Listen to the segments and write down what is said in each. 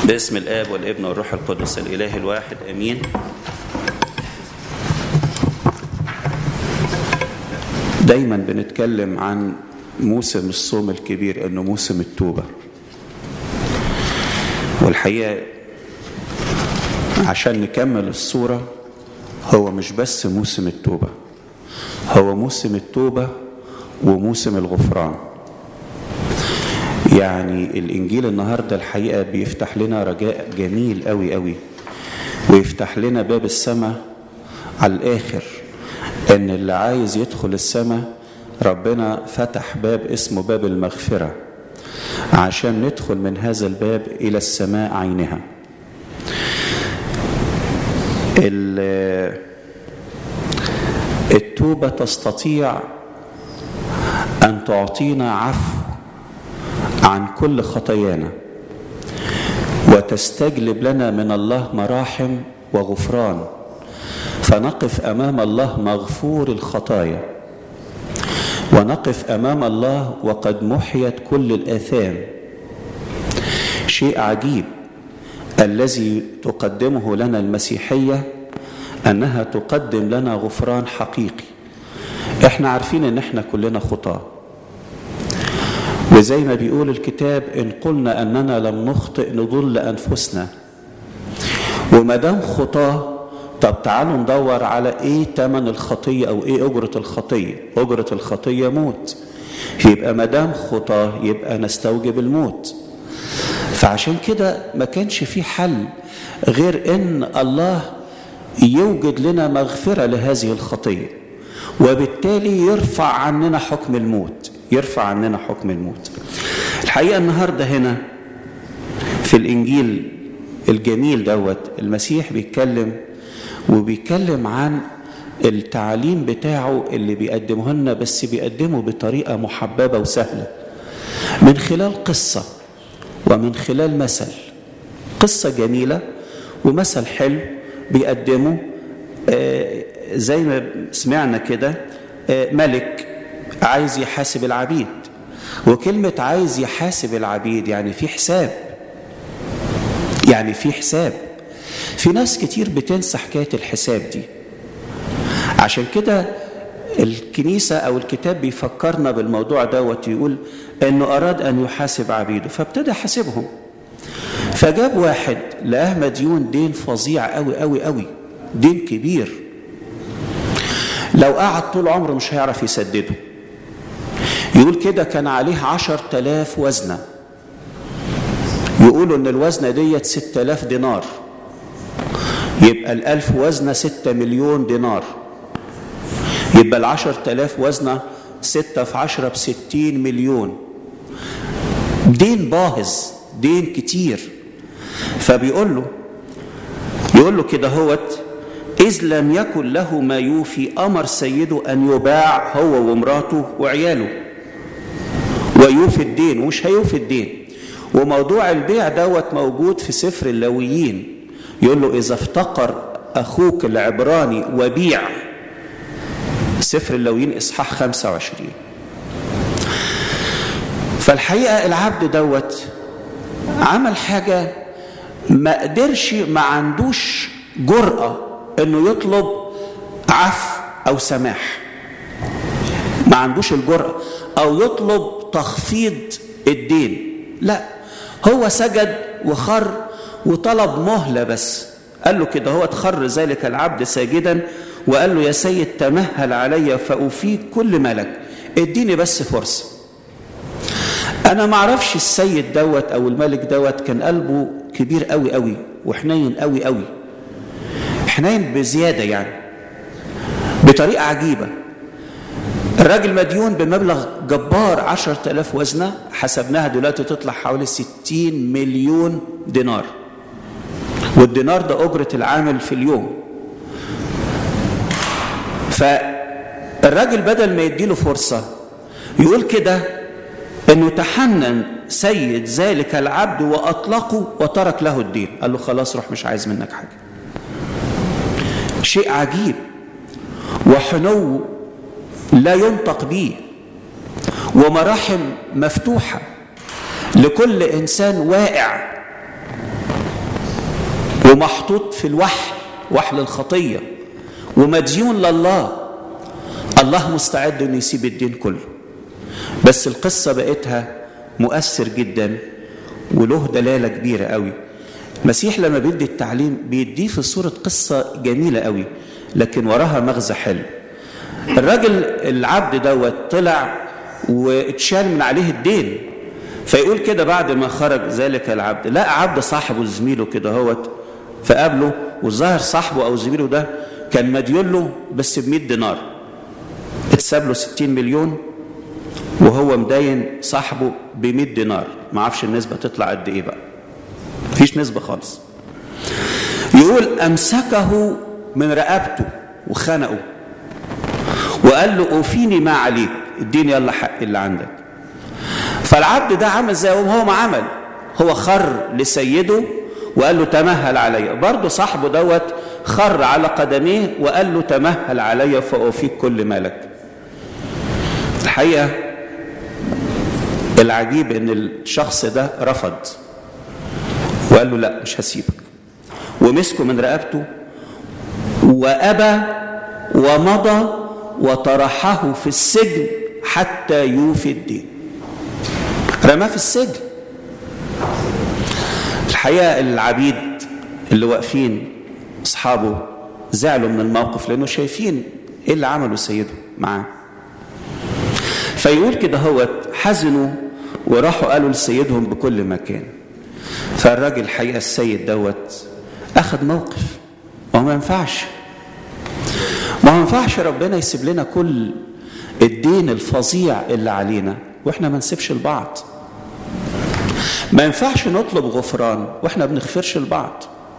باسم الاب والابن والروح القدس الاله الواحد امين دايما بنتكلم عن موسم الصوم الكبير انه موسم التوبه والحقيقه عشان نكمل الصوره هو مش بس موسم التوبه هو موسم التوبه وموسم الغفران يعني الانجيل النهارده الحقيقه بيفتح لنا رجاء جميل قوي قوي ويفتح لنا باب السماء على الاخر ان اللي عايز يدخل السماء ربنا فتح باب اسمه باب المغفره عشان ندخل من هذا الباب الى السماء عينها التوبه تستطيع ان تعطينا عفو عن كل خطايانا وتستجلب لنا من الله مراحم وغفران فنقف امام الله مغفور الخطايا ونقف امام الله وقد محيت كل الاثام شيء عجيب الذي تقدمه لنا المسيحيه انها تقدم لنا غفران حقيقي احنا عارفين ان احنا كلنا خطاه وزي ما بيقول الكتاب ان قلنا اننا لم نخطئ نضل انفسنا وما دام خطاه طب تعالوا ندور على ايه ثمن الخطيه او ايه اجره الخطيه اجره الخطيه موت يبقى ما دام خطاه يبقى نستوجب الموت فعشان كده ما كانش في حل غير ان الله يوجد لنا مغفره لهذه الخطيه وبالتالي يرفع عننا حكم الموت يرفع عننا حكم الموت الحقيقه النهارده هنا في الانجيل الجميل دوت المسيح بيتكلم وبيتكلم عن التعليم بتاعه اللي بيقدمه لنا بس بيقدمه بطريقه محببه وسهله من خلال قصه ومن خلال مثل قصه جميله ومثل حلو بيقدمه آه زي ما سمعنا كده آه ملك عايز يحاسب العبيد وكلمة عايز يحاسب العبيد يعني في حساب يعني في حساب في ناس كتير بتنسى حكاية الحساب دي عشان كده الكنيسة أو الكتاب بيفكرنا بالموضوع دوت يقول أنه أراد أن يحاسب عبيده فابتدى يحاسبهم فجاب واحد لقاه مديون دين فظيع قوي قوي قوي دين كبير لو قعد طول عمره مش هيعرف يسدده يقول كده كان عليه عشر تلاف وزنة يقولوا ان الوزنة ديت ستة آلاف دينار يبقى الألف وزنة ستة مليون دينار يبقى العشر تلاف وزنة ستة في عشرة بستين مليون دين باهظ دين كتير فبيقول له يقول له كده هوت إذ لم يكن له ما يوفي أمر سيده أن يباع هو ومراته وعياله ويوفي الدين ومش هيوفي الدين وموضوع البيع دوت موجود في سفر اللويين يقول له إذا افتقر أخوك العبراني وبيع سفر اللويين إصحاح 25 فالحقيقة العبد دوت عمل حاجة ما قدرش ما عندوش جرأة انه يطلب عفو او سماح ما عندوش الجرأة او يطلب تخفيض الدين لا هو سجد وخر وطلب مهلة بس قال له كده هو اتخر ذلك العبد ساجدا وقال له يا سيد تمهل علي فأوفيك كل ملك اديني بس فرصة انا ما اعرفش السيد دوت او الملك دوت كان قلبه كبير قوي قوي وحنين قوي قوي حنين بزيادة يعني بطريقة عجيبة الراجل مديون بمبلغ جبار عشرة آلاف وزنة حسبناها دلوقتي تطلع حوالي ستين مليون دينار والدينار ده أجرة العامل في اليوم فالراجل بدل ما يديله فرصة يقول كده انه تحنن سيد ذلك العبد واطلقه وترك له الدين قال له خلاص روح مش عايز منك حاجه شيء عجيب وحنو لا ينطق به ومراحم مفتوحة لكل إنسان واقع ومحطوط في الوحل وحل الخطية ومديون لله الله مستعد انه يسيب الدين كله بس القصة بقتها مؤثر جدا وله دلالة كبيرة قوي المسيح لما بيدي التعليم بيديه في صورة قصة جميلة قوي لكن وراها مغزى حلو الراجل العبد دوت طلع واتشال من عليه الدين فيقول كده بعد ما خرج ذلك العبد لقى عبد صاحبه زميله كده هوت فقابله والظاهر صاحبه او زميله ده كان مديون له بس ب 100 دينار اتساب له 60 مليون وهو مدين صاحبه ب 100 دينار ما اعرفش النسبه تطلع قد ايه بقى مفيش نسبه خالص يقول امسكه من رقبته وخنقه وقال له اوفيني ما عليك اديني يلا حق اللي عندك فالعبد ده عمل زي هو ما عمل هو خر لسيده وقال له تمهل علي برضه صاحبه دوت خر على قدميه وقال له تمهل علي فأوفيك كل مالك الحقيقة العجيب ان الشخص ده رفض وقال له لا مش هسيبك ومسكه من رقبته وأبى ومضى وطرحه في السجن حتى يوفي الدين رماه في السجن الحقيقة العبيد اللي واقفين أصحابه زعلوا من الموقف لأنه شايفين إيه اللي عمله سيده معاه فيقول كده هو حزنوا وراحوا قالوا لسيدهم بكل مكان فالراجل الحقيقة السيد دوت أخذ موقف وما ينفعش ما ينفعش ربنا يسيب لنا كل الدين الفظيع اللي علينا واحنا ما نسيبش لبعض ما ينفعش نطلب غفران واحنا بنغفرش لبعض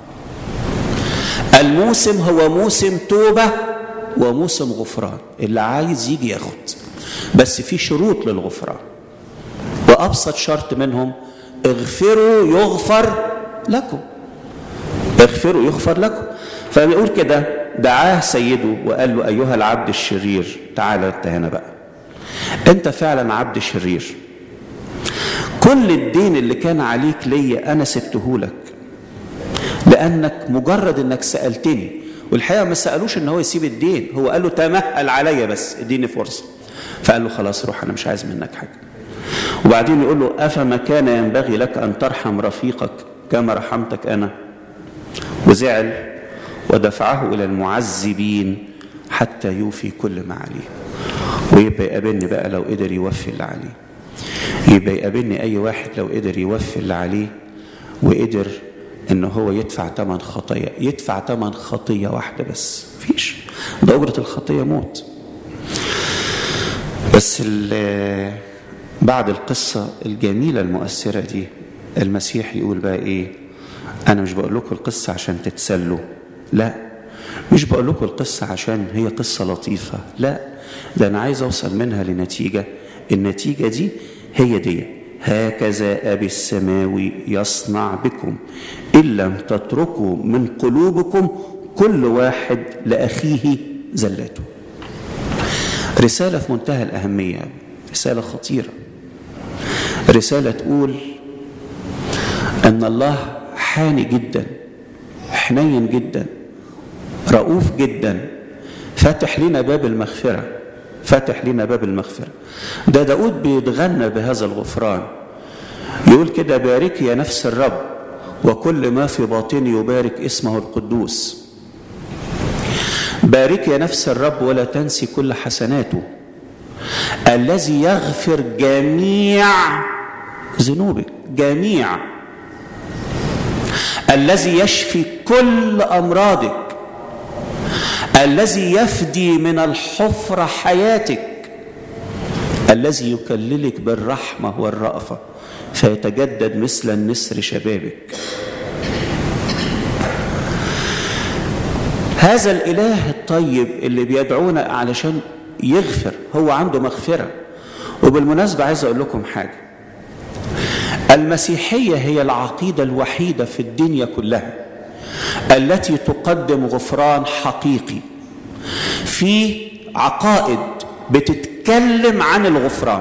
الموسم هو موسم توبة وموسم غفران اللي عايز يجي ياخد بس في شروط للغفران وأبسط شرط منهم اغفروا يغفر لكم اغفروا يغفر لكم فبيقول كده دعاه سيده وقال له أيها العبد الشرير تعال انت هنا بقى انت فعلا عبد شرير كل الدين اللي كان عليك ليا انا سبته لك لانك مجرد انك سالتني والحقيقه ما سالوش ان هو يسيب الدين هو قال له تمهل عليا بس اديني فرصه فقال له خلاص روح انا مش عايز منك حاجه وبعدين يقول له افما كان ينبغي لك ان ترحم رفيقك كما رحمتك انا وزعل ودفعه الى المعذبين حتى يوفي كل ما عليه ويبقى يقابلني بقى لو قدر يوفي اللي عليه يبقى يقابلني اي واحد لو قدر يوفي اللي عليه وقدر ان هو يدفع ثمن خطيه يدفع ثمن خطيه واحده بس فيش ده اجره الخطيه موت بس بعد القصه الجميله المؤثره دي المسيح يقول بقى ايه انا مش بقول لكم القصه عشان تتسلوا لا مش بقول لكم القصه عشان هي قصه لطيفه لا ده انا عايز اوصل منها لنتيجه النتيجه دي هي دي هكذا ابي السماوي يصنع بكم ان لم تتركوا من قلوبكم كل واحد لاخيه زلاته رساله في منتهى الاهميه رساله خطيره رساله تقول ان الله حاني جدا حنين جدا رؤوف جدا فاتح لنا باب المغفره فاتح لنا باب المغفرة ده داود بيتغنى بهذا الغفران يقول كده بارك يا نفس الرب وكل ما في باطني يبارك اسمه القدوس بارك يا نفس الرب ولا تنسي كل حسناته الذي يغفر جميع ذنوبك جميع الذي يشفي كل امراضك الذي يفدي من الحفرة حياتك الذي يكللك بالرحمة والرأفة فيتجدد مثل النسر شبابك هذا الإله الطيب اللي بيدعونا علشان يغفر هو عنده مغفرة وبالمناسبة عايز أقول لكم حاجة المسيحية هي العقيدة الوحيدة في الدنيا كلها التي تقدم غفران حقيقي في عقائد بتتكلم عن الغفران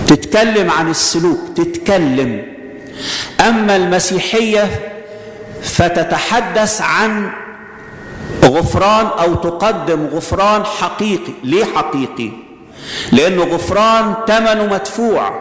تتكلم عن السلوك تتكلم اما المسيحيه فتتحدث عن غفران او تقدم غفران حقيقي ليه حقيقي لانه غفران ثمنه مدفوع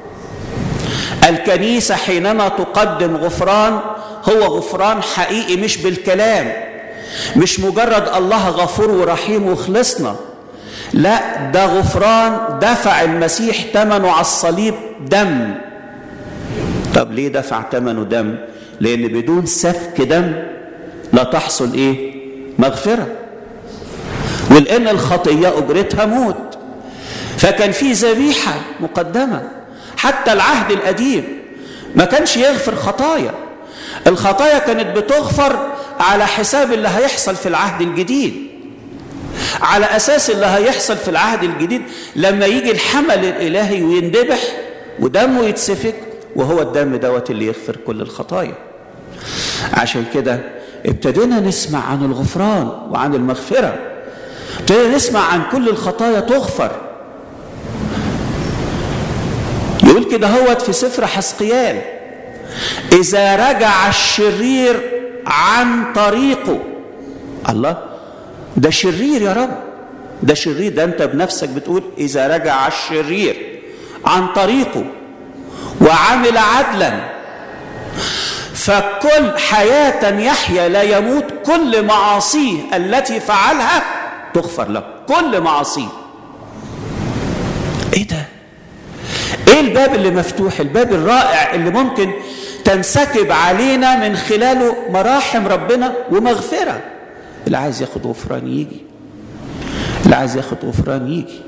الكنيسه حينما تقدم غفران هو غفران حقيقي مش بالكلام مش مجرد الله غفور ورحيم وخلصنا لا ده غفران دفع المسيح ثمنه على الصليب دم طب ليه دفع ثمنه دم لان بدون سفك دم لا تحصل ايه مغفره ولان الخطيه اجرتها موت فكان في ذبيحه مقدمه حتى العهد القديم ما كانش يغفر خطايا الخطايا كانت بتغفر على حساب اللي هيحصل في العهد الجديد على اساس اللي هيحصل في العهد الجديد لما يجي الحمل الالهي ويندبح ودمه يتسفك وهو الدم دوت اللي يغفر كل الخطايا عشان كده ابتدينا نسمع عن الغفران وعن المغفرة ابتدينا نسمع عن كل الخطايا تغفر يقول كده هوت في سفر حسقيال إذا رجع الشرير عن طريقه الله ده شرير يا رب ده شرير ده انت بنفسك بتقول إذا رجع الشرير عن طريقه وعمل عدلا فكل حياة يحيا لا يموت كل معاصيه التي فعلها تغفر له كل معاصيه ايه ده ايه الباب اللي مفتوح الباب الرائع اللي ممكن تنسكب علينا من خلاله مراحم ربنا ومغفرة اللي عايز ياخد غفران يجي اللي عايز ياخد غفران يجي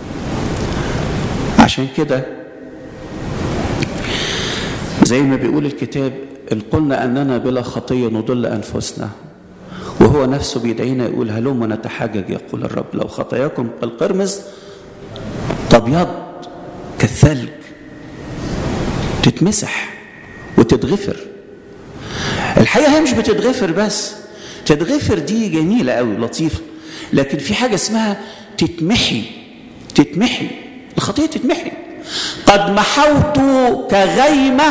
عشان كده زي ما بيقول الكتاب إن قلنا أننا بلا خطية نضل أنفسنا وهو نفسه بيدعينا يقول هلم نتحجج يقول الرب لو خطاياكم كالقرمز تبيض كالثلج تتمسح وتتغفر الحقيقة هي مش بتتغفر بس تتغفر دي جميلة قوي لطيفة لكن في حاجة اسمها تتمحي تتمحي الخطية تتمحي قد محوت كغيمة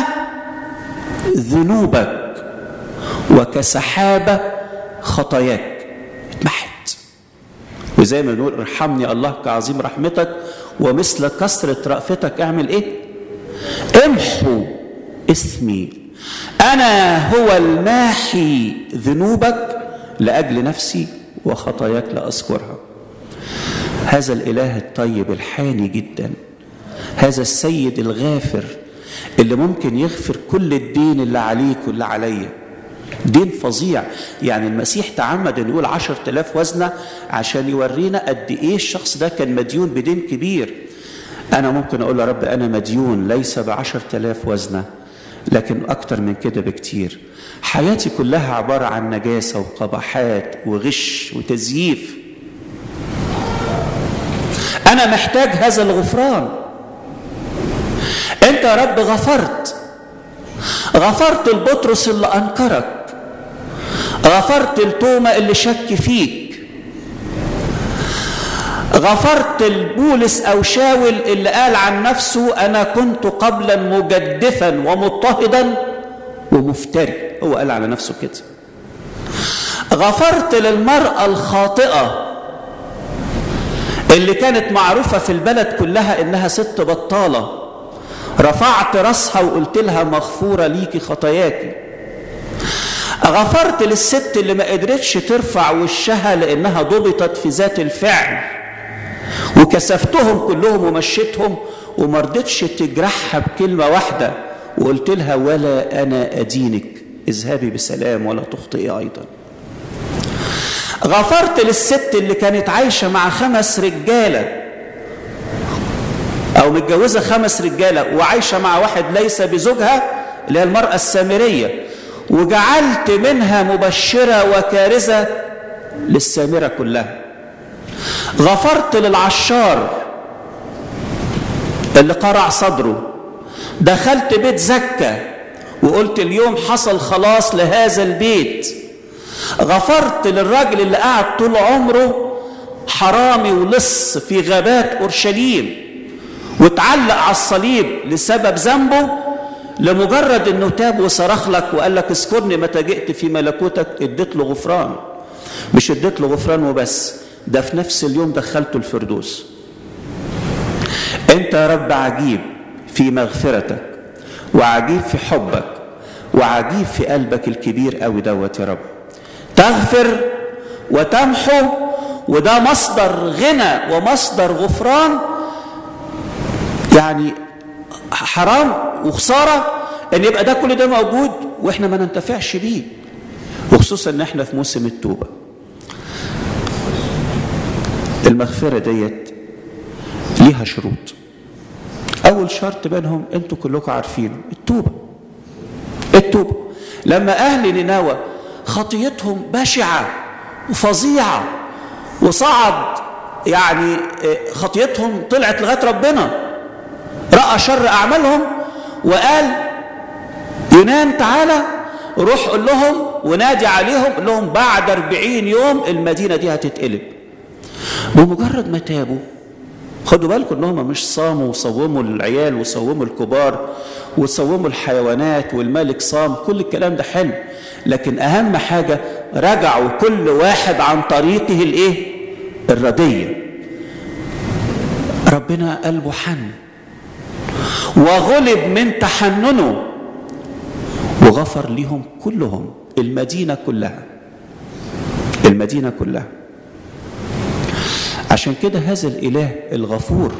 ذنوبك وكسحابة خطاياك اتمحت وزي ما بنقول ارحمني الله كعظيم رحمتك ومثل كثرة رأفتك اعمل ايه امحو اسمي انا هو الماحي ذنوبك لاجل نفسي وخطاياك لا اذكرها هذا الاله الطيب الحاني جدا هذا السيد الغافر اللي ممكن يغفر كل الدين اللي عليك واللي عليا دين فظيع يعني المسيح تعمد انه يقول عشر تلاف وزنة عشان يورينا قد ايه الشخص ده كان مديون بدين كبير انا ممكن اقول يا رب انا مديون ليس بعشر تلاف وزنة لكن اكتر من كده بكتير حياتي كلها عبارة عن نجاسة وقبحات وغش وتزييف انا محتاج هذا الغفران انت يا رب غفرت غفرت لبطرس اللي انكرك غفرت لتوما اللي شك فيك غفرت لبولس او شاول اللي قال عن نفسه انا كنت قبلا مجدفا ومضطهدا ومفتري هو قال على نفسه كده غفرت للمراه الخاطئه اللي كانت معروفه في البلد كلها انها ست بطاله رفعت راسها وقلت لها مغفوره ليكي خطاياكي غفرت للست اللي ما قدرتش ترفع وشها لانها ضبطت في ذات الفعل وكسفتهم كلهم ومشيتهم وما رضتش تجرحها بكلمه واحده وقلت لها ولا انا ادينك اذهبي بسلام ولا تخطئي ايضا غفرت للست اللي كانت عايشه مع خمس رجاله او متجوزه خمس رجاله وعايشه مع واحد ليس بزوجها اللي هي المراه السامريه وجعلت منها مبشره وكارثه للسامره كلها غفرت للعشار اللي قرع صدره دخلت بيت زكا وقلت اليوم حصل خلاص لهذا البيت غفرت للراجل اللي قعد طول عمره حرامي ولص في غابات اورشليم واتعلق على الصليب لسبب ذنبه لمجرد انه تاب وصرخ لك وقال لك اذكرني متى جئت في ملكوتك اديت له غفران مش اديت له غفران وبس ده في نفس اليوم دخلته الفردوس انت يا رب عجيب في مغفرتك وعجيب في حبك وعجيب في قلبك الكبير قوي دوت يا رب تغفر وتمحو وده مصدر غنى ومصدر غفران يعني حرام وخساره ان يبقى ده كل ده موجود واحنا ما ننتفعش بيه وخصوصا ان احنا في موسم التوبه المغفره ديت ليها شروط اول شرط بينهم انتوا كلكم عارفينه التوبه التوبه لما اهل نينوى خطيتهم بشعه وفظيعه وصعد يعني خطيتهم طلعت لغايه ربنا راى شر اعمالهم وقال يونان تعالى روح قول لهم ونادي عليهم قول لهم بعد أربعين يوم المدينة دي هتتقلب بمجرد ما تابوا خدوا بالكم انهم مش صاموا وصوموا العيال وصوموا الكبار وصوموا الحيوانات والملك صام كل الكلام ده حلو لكن اهم حاجه رجعوا كل واحد عن طريقه الايه الرديه ربنا قلبه حن وغلب من تحننه وغفر لهم كلهم المدينه كلها المدينه كلها عشان كده هذا الاله الغفور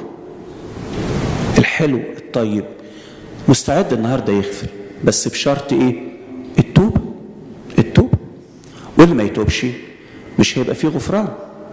الحلو الطيب مستعد النهارده يغفر بس بشرط ايه التوبه التوبه واللي ما يتوبش مش هيبقى فيه غفران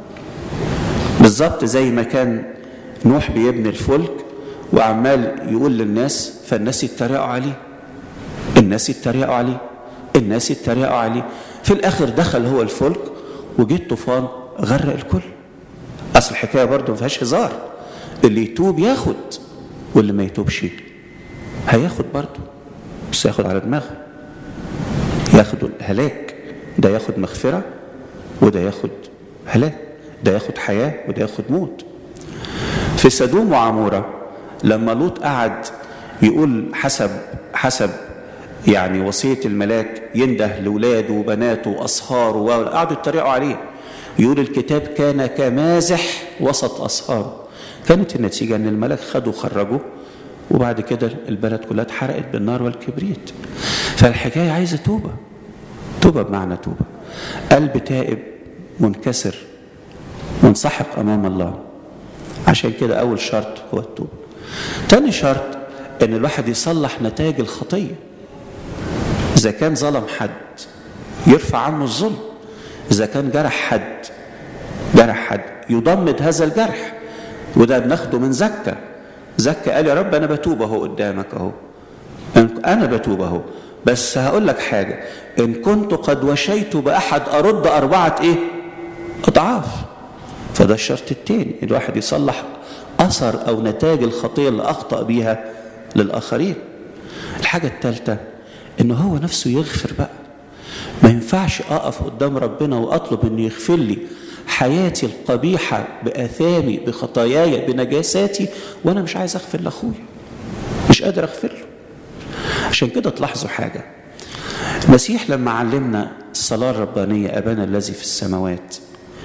بالظبط زي ما كان نوح بيبني الفلك وعمال يقول للناس فالناس يتريقوا عليه الناس يتريقوا عليه الناس يتريقوا عليه في الاخر دخل هو الفلك وجه الطوفان غرق الكل اصل الحكايه برضه ما فيهاش هزار اللي يتوب ياخد واللي ما يتوبش هياخد برضه بس ياخد على دماغه ياخد الهلاك ده ياخد مغفره وده ياخد هلاك ده ياخد حياه وده ياخد موت في سدوم وعموره لما لوط قعد يقول حسب حسب يعني وصيه الملاك ينده لاولاده وبناته واصهاره وقعدوا يتريقوا عليه يقول الكتاب كان كمازح وسط أصهاره كانت النتيجة أن الملك خدوا خرجوا وبعد كده البلد كلها اتحرقت بالنار والكبريت فالحكاية عايزة توبة توبة بمعنى توبة قلب تائب منكسر منسحق أمام الله عشان كده أول شرط هو التوبة تاني شرط أن الواحد يصلح نتائج الخطية إذا كان ظلم حد يرفع عنه الظلم إذا كان جرح حد جرح حد يضمد هذا الجرح وده بناخده من زكا زكا قال يا رب أنا بتوب أهو قدامك أهو أنا بتوب أهو بس هقول لك حاجة إن كنت قد وشيت بأحد أرد أربعة إيه؟ أضعاف فده الشرط التاني الواحد يصلح أثر أو نتاج الخطية اللي أخطأ بيها للآخرين الحاجة الثالثة إنه هو نفسه يغفر بقى ما ينفعش اقف قدام ربنا واطلب انه يغفر لي حياتي القبيحه باثامي بخطاياي بنجاساتي وانا مش عايز اغفر لاخويا مش قادر اغفر له عشان كده تلاحظوا حاجه المسيح لما علمنا الصلاه الربانيه ابانا الذي في السماوات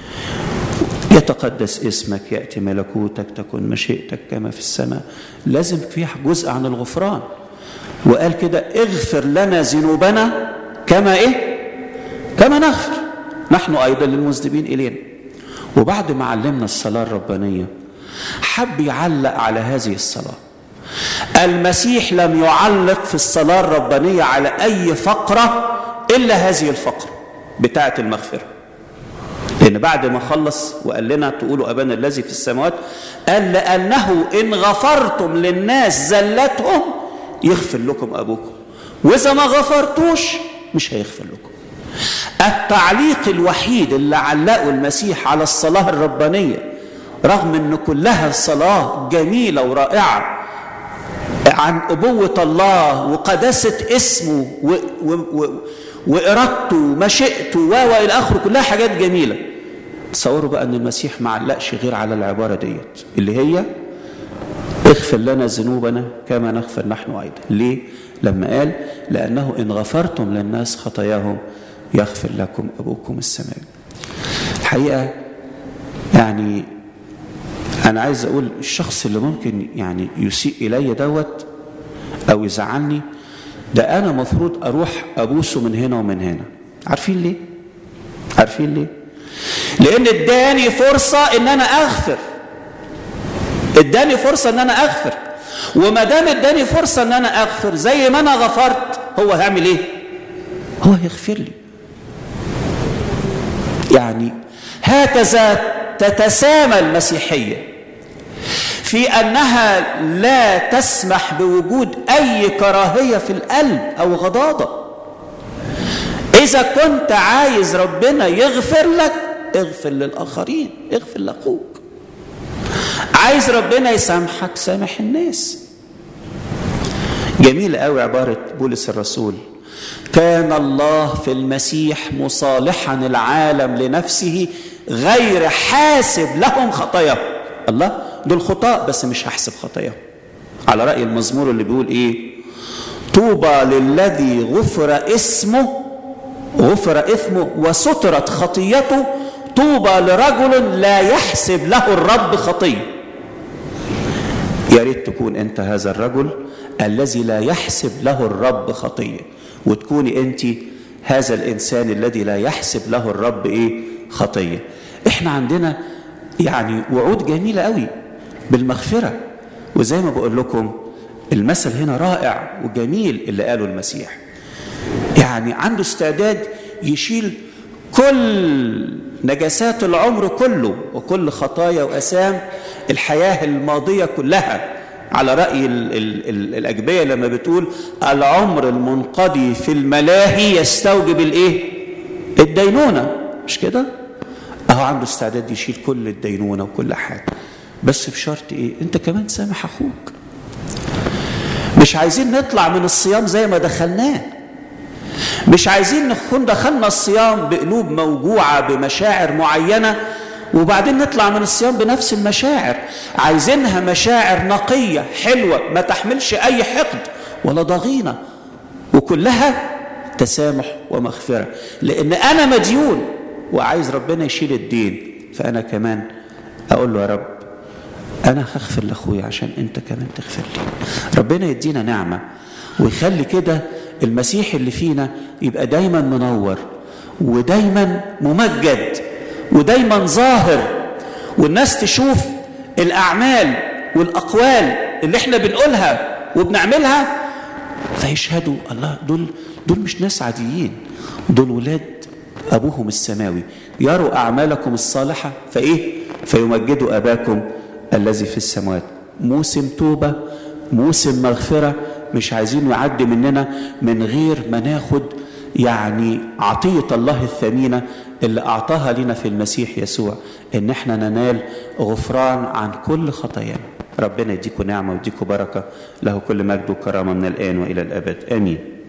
يتقدس اسمك ياتي ملكوتك تكن مشيئتك كما في السماء لازم فيها جزء عن الغفران وقال كده اغفر لنا ذنوبنا كما ايه كما نغفر نحن ايضا للمذنبين الينا وبعد ما علمنا الصلاه الربانيه حب يعلق على هذه الصلاه المسيح لم يعلق في الصلاه الربانيه على اي فقره الا هذه الفقره بتاعه المغفره لان بعد ما خلص وقال لنا تقولوا ابانا الذي في السماوات قال لانه ان غفرتم للناس زلتهم يغفر لكم ابوكم واذا ما غفرتوش مش هيغفر لكم التعليق الوحيد اللي علقه المسيح على الصلاة الربانية رغم ان كلها صلاة جميلة ورائعة عن أبوة الله وقداسة اسمه و و و وإرادته ومشيئته و إلى آخره كلها حاجات جميلة تصوروا بقى أن المسيح ما علقش غير على العبارة ديت اللي هي اغفر لنا ذنوبنا كما نغفر نحن أيضا ليه؟ لما قال لأنه إن غفرتم للناس خطاياهم يغفر لكم أبوكم السماوي الحقيقة يعني أنا عايز أقول الشخص اللي ممكن يعني يسيء إلي دوت أو يزعلني ده أنا مفروض أروح أبوسه من هنا ومن هنا عارفين ليه؟ عارفين ليه؟ لأن اداني فرصة إن أنا أغفر اداني فرصة إن أنا أغفر وما دام اداني فرصة إن أنا أغفر زي ما أنا غفرت هو هيعمل إيه؟ هو هيغفر لي يعني هكذا تتسامى المسيحية في أنها لا تسمح بوجود أي كراهية في القلب أو غضاضة إذا كنت عايز ربنا يغفر لك اغفر للآخرين اغفر لأخوك عايز ربنا يسامحك سامح الناس جميل قوي عبارة بولس الرسول كان الله في المسيح مصالحا العالم لنفسه غير حاسب لهم خطاياهم الله دول خطاء بس مش هحسب خطاياهم على رأي المزمور اللي بيقول ايه طوبى للذي غفر اسمه غفر اثمه وسترت خطيته طوبى لرجل لا يحسب له الرب خطيه يا ريت تكون انت هذا الرجل الذي لا يحسب له الرب خطيه وتكوني انت هذا الانسان الذي لا يحسب له الرب ايه خطيه احنا عندنا يعني وعود جميله قوي بالمغفره وزي ما بقول لكم المثل هنا رائع وجميل اللي قاله المسيح يعني عنده استعداد يشيل كل نجاسات العمر كله وكل خطايا وأسام الحياة الماضية كلها على رأي ال ال ال الأجبية لما بتقول العمر المنقضي في الملاهي يستوجب الإيه؟ الدينونة مش كده؟ أهو عنده استعداد يشيل كل الدينونة وكل حاجة بس بشرط إيه؟ أنت كمان تسامح أخوك مش عايزين نطلع من الصيام زي ما دخلناه مش عايزين نكون دخلنا الصيام بقلوب موجوعة بمشاعر معينة وبعدين نطلع من الصيام بنفس المشاعر عايزينها مشاعر نقية حلوة ما تحملش أي حقد ولا ضغينة وكلها تسامح ومغفرة لأن أنا مديون وعايز ربنا يشيل الدين فأنا كمان أقول له يا رب أنا هغفر لأخويا عشان أنت كمان تغفر لي ربنا يدينا نعمة ويخلي كده المسيح اللي فينا يبقى دايما منور ودايما ممجد ودايما ظاهر والناس تشوف الأعمال والأقوال اللي احنا بنقولها وبنعملها فيشهدوا الله دول دول مش ناس عاديين دول ولاد أبوهم السماوي يروا أعمالكم الصالحة فإيه فيمجدوا أباكم الذي في السماوات موسم توبة موسم مغفرة مش عايزين يعدي مننا من غير ما ناخد يعني عطية الله الثمينة اللي أعطاها لنا في المسيح يسوع إن احنا ننال غفران عن كل خطايانا ربنا يديكم نعمة ويديكم بركة له كل مجد وكرامة من الآن وإلى الأبد آمين